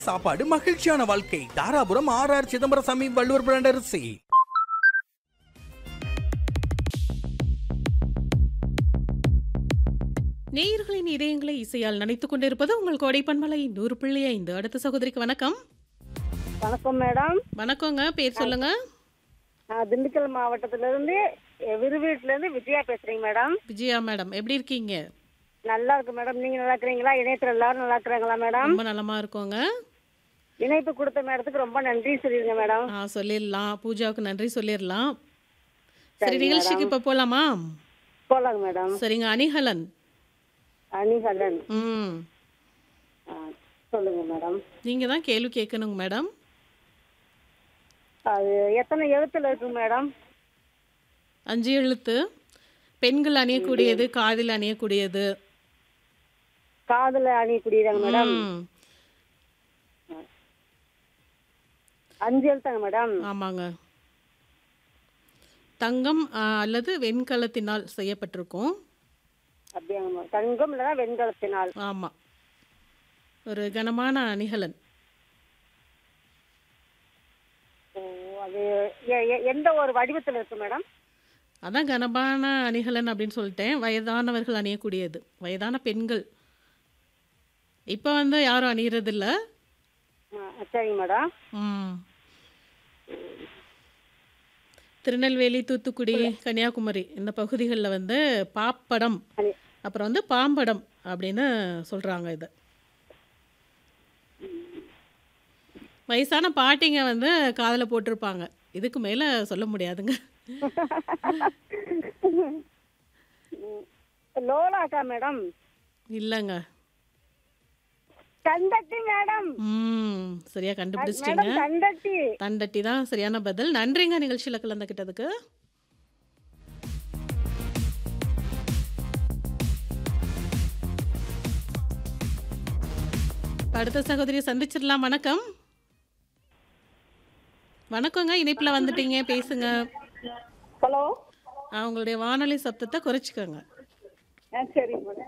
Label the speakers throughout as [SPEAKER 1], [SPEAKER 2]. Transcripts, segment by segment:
[SPEAKER 1] சாப்பாடு மகிழ்ச்சியான வாழ்க்கை Dharapuram R R Chidambarasamy Valluvar brand அரிசி
[SPEAKER 2] நேயர்களின் இதயங்களை இசையால் நினைத்துக் கொண்டிருப்பது உங்கள் கோடை பண்பலை நூறு பிள்ளை ஐந்து அடுத்த சகோதரிக்கு வணக்கம்
[SPEAKER 3] வணக்கம் மேடம்
[SPEAKER 2] வணக்கங்க பேர் சொல்லுங்க
[SPEAKER 3] நான் திண்டுக்கல் மாவட்டத்திலிருந்து விருவீட்டிலேருந்து விஜயா பேசுறேங்க மேடம்
[SPEAKER 2] விஜயா மேடம் எப்படி இருக்கீங்க
[SPEAKER 3] நல்லா இருக்கு மேடம் நீங்க நல்லா இருக்கிறீங்களா இணையத்தில் எல்லாரும் நல்லா இருக்கிறாங்களா மேடம்
[SPEAKER 2] ரொம்ப நலமா இருக்கோங்க
[SPEAKER 3] இணைப்பு கொடுத்த மேடத்துக்கு ரொம்ப நன்றி சொல்லிருங்க மேடம்
[SPEAKER 2] ஆ சொல்லிடலாம் பூஜாவுக்கு நன்றி சொல்லிடலாம் சரி நிகழ்ச்சிக்கு இப்போ போலாமா
[SPEAKER 3] போலாங்க மேடம்
[SPEAKER 2] சரிங்க அணிகலன்
[SPEAKER 3] அணிகலன்
[SPEAKER 2] ம்
[SPEAKER 3] ஆ, சொல்லுங்க மேடம்
[SPEAKER 2] நீங்க தான் கேள்வி கேட்கணுங்க மேடம்
[SPEAKER 3] அது எத்தனை எழுத்துல இருக்கு மேடம்
[SPEAKER 2] அஞ்சு எழுத்து பெண்கள் அணியக்கூடியது காதில் அணியக்கூடியது
[SPEAKER 3] காதுல அணியக்கூடியதாங்க மேடம்
[SPEAKER 2] ம்
[SPEAKER 3] அஞ்சு எழுத்தாங்க மேடம்
[SPEAKER 2] ஆமாங்க தங்கம் ஆ, அல்லது வெண்கலத்தினால் செய்யப்பட்டிருக்கும்
[SPEAKER 3] அப்படியாங்க மேடம் தங்கம் இல்லைன்னா வெண்கலத்தினால்
[SPEAKER 2] ஆமாம் ஒரு கனமான அணிகலன்
[SPEAKER 3] ஓ, அது எ- எ- எந்த ஒரு வடிவத்தில் இருக்கு மேடம்
[SPEAKER 2] அதான் கனமான அணிகலன் அப்படின்னு சொல்லிட்டேன் வயதானவர்கள் அணியக்கூடியது வயதான பெண்கள் இப்போ வந்து யாரும் அணியறதில்ல
[SPEAKER 3] ஆ, சரிங்க மேடம்
[SPEAKER 2] ம் திருநெல்வேலி தூத்துக்குடி கன்னியாகுமரி இந்த பகுதிகளில் வந்து பாப்படம்
[SPEAKER 3] அணி-
[SPEAKER 2] அப்புறம் வந்து பாம்படம் அப்படின்னு சொல்கிறாங்க இது வயசான பாட்டிங்க வந்து காதில் போட்டிருப்பாங்க இதுக்கு மேலே சொல்ல முடியாதுங்க
[SPEAKER 3] லோலாக்கா மேடம்
[SPEAKER 2] இல்லைங்க
[SPEAKER 3] கண்டக்டி மேடம்
[SPEAKER 2] ம் சரியா கண்டுபிடிச்சிட்டீங்க
[SPEAKER 3] மேடம் கண்டக்டி
[SPEAKER 2] தண்டட்டி தான் சரியான பதில் நன்றிங்க நிகழ்ச்சியில் கலந்துக்கிட்டதுக்கு அடுத்த சகோதரியை சந்திச்சிடலாம் வணக்கம் வணக்கங்க இணைப்பில் வந்துட்டீங்க பேசுங்க
[SPEAKER 3] ஹலோ
[SPEAKER 2] ஆ, உங்களுடைய வானொலி சப்தத்தை குறைச்சிக்கோங்க
[SPEAKER 3] சரி மேடம்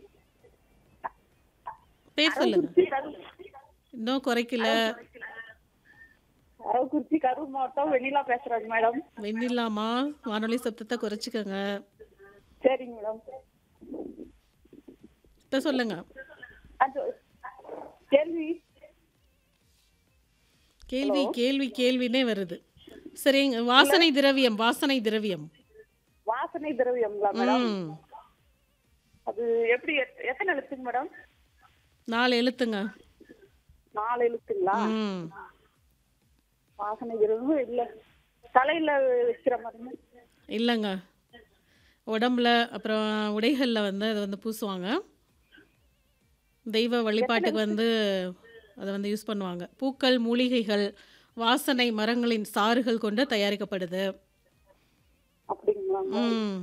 [SPEAKER 2] பேர் சொல்லுங்க இன்னும் குறைக்கல
[SPEAKER 3] அரவக்குறிச்சி கரூர் மாவட்டம் வெண்ணிலா பேசுறேங்க மேடம்
[SPEAKER 2] வெண்ணிலாமா வானொலி சப்தத்தை குறைச்சிக்கோங்க
[SPEAKER 3] சரிங்க மேடம்
[SPEAKER 2] இப்போ சொல்லுங்க
[SPEAKER 3] அது கேள்வி
[SPEAKER 2] கேள்வி கேள்வி கேள்வினே வருது சரிங்க வாசனை திரவியம் வாசனை திரவியம்
[SPEAKER 3] வாசனை திரவியங்களா மேடம்
[SPEAKER 2] ம்
[SPEAKER 3] அது எப்படி எத்- எத்தனை எழுத்துங்க மேடம்
[SPEAKER 2] நாலு எழுத்துங்க
[SPEAKER 3] நாலு எழுத்துங்களா
[SPEAKER 2] ம்
[SPEAKER 3] வாசனை திரவியம் இல்ல தலையில வைக்கிற மாதிரி
[SPEAKER 2] இல்லைங்க உடம்புல அப்புறம் உடைகளில் வந்து அதை வந்து பூசுவாங்க தெய்வ வழிபாட்டுக்கு வந்து அதை வந்து யூஸ் பண்ணுவாங்க பூக்கள் மூலிகைகள் வாசனை மரங்களின் சாறுகள் கொண்டு தயாரிக்கப்படுது
[SPEAKER 3] அப்படிங்களா
[SPEAKER 2] ம்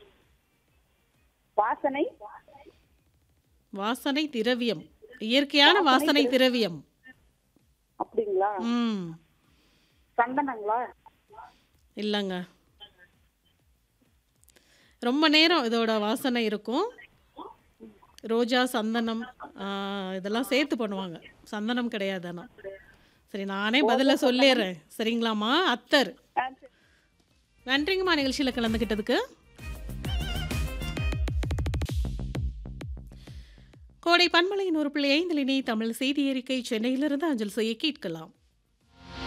[SPEAKER 3] வாசனை
[SPEAKER 2] வாசனை திரவியம் இயற்கையான வாசனை திரவியம்
[SPEAKER 3] அப்படிங்களா
[SPEAKER 2] ம்
[SPEAKER 3] சந்தனங்களா
[SPEAKER 2] இல்லைங்க ரொம்ப நேரம் இதோட வாசனை இருக்கும் ரோஜா சந்தனம் ஆ, இதெல்லாம் சேர்த்து பண்ணுவாங்க சந்தனம் கிடையாது ஆனால் சரி நானே பதில சொல்லிடுறேன் சரிங்களாம்மா அத்தர்
[SPEAKER 3] ஆ, சரி.
[SPEAKER 2] நன்றிங்கம்மா நிகழ்ச்சியில் கலந்துக்கிட்டதுக்கு கோடை பன்மலையின் ஒரு பிள்ளை ஐந்திலினி தமிழ் செய்தி அறிக்கை சென்னையிலிருந்து அஞ்சல் செய்ய கேட்கலாம்